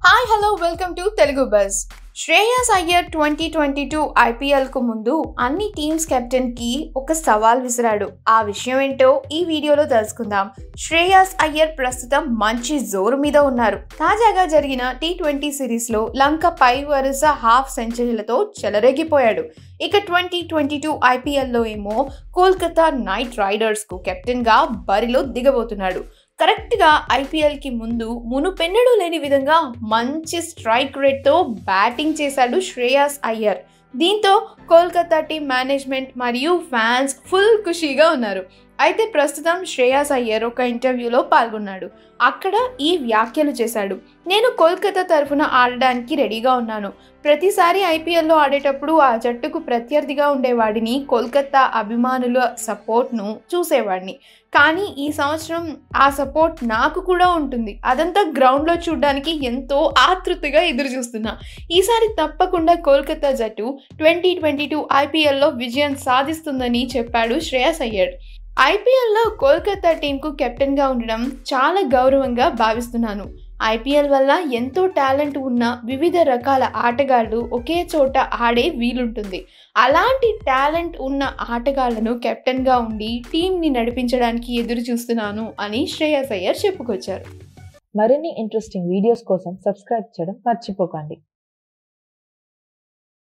hi hello welcome to Telugu bus Shreyas Iyer twenty twenty two ఐపీఎల్కు ముందు అన్ని టీమ్స్ కెప్టెన్కి ఒక సవాల్ విసిరాడు ఆ విషయం ఏంటో ఈ వీడియోలో తెలుసుకుందాం శ్రేయస్ అయ్యర్ ప్రస్తుతం మంచి జోరు మీద ఉన్నారు తాజాగా జరిగిన టీ ట్వంటీ సిరీస్లో లంక పై వరుస హాఫ్ సెంచరీలతో చెలరేగిపోయాడు ఇక ట్వంటీ ట్వంటీ టూ ఐపీఎల్లో ఏమో కోల్కతా నైట్ రైడర్స్కు కెప్టెన్గా బరిలో దిగబోతున్నాడు కరెక్ట్గా ఐపీఎల్కి ముందు మునుపెన్నడూ లేని విధంగా మంచి స్ట్రైక్ రేట్తో బ్యాటింగ్ చేశాడు శ్రేయాస్ అయ్యర్ దీంతో కోల్కతా టీం మేనేజ్మెంట్ మరియు ఫ్యాన్స్ ఫుల్ ఖుషీగా ఉన్నారు అయితే ప్రస్తుతం శ్రేయాస్ అయ్యర్ ఒక ఇంటర్వ్యూలో పాల్గొన్నాడు అక్కడ ఈ వ్యాఖ్యలు చేశాడు నేను కోల్కతా తరఫున ఆడడానికి రెడీగా ఉన్నాను ప్రతిసారి ఐపీఎల్లో ఆడేటప్పుడు ఆ జట్టుకు ప్రత్యర్థిగా ఉండేవాడిని కోల్కతా అభిమానుల సపోర్ట్ను చూసేవాడిని కానీ ఈ సంవత్సరం ఆ సపోర్ట్ నాకు కూడా ఉంటుంది అదంతా గ్రౌండ్లో చూడడానికి ఎంతో ఆతృతగా ఎదురు చూస్తున్నా ఈసారి తప్పకుండా కోల్కతా జట్టు ట్వంటీ ట్వంటీ టూ ఐపీఎల్లో విజయం సాధిస్తుందని చెప్పాడు శ్రేయస్ అయ్యర్ ఐపీఎల్లో కోల్కతా టీంకు కెప్టెన్గా ఉండడం చాలా గౌరవంగా భావిస్తున్నాను ఐపీఎల్ వల్ల ఎంతో టాలెంట్ ఉన్న వివిధ రకాల ఆటగాళ్ళు ఒకే చోట ఆడే వీలుంటుంది అలాంటి టాలెంట్ ఉన్న ఆటగాళ్లను కెప్టెన్గా ఉండి టీంని నడిపించడానికి ఎదురు చూస్తున్నాను అని శ్రేయస్ అయ్యర్ చెప్పుకొచ్చారు మరిన్ని ఇంట్రెస్టింగ్ వీడియోస్ కోసం సబ్స్క్రైబ్ చేయడం మర్చిపోకండి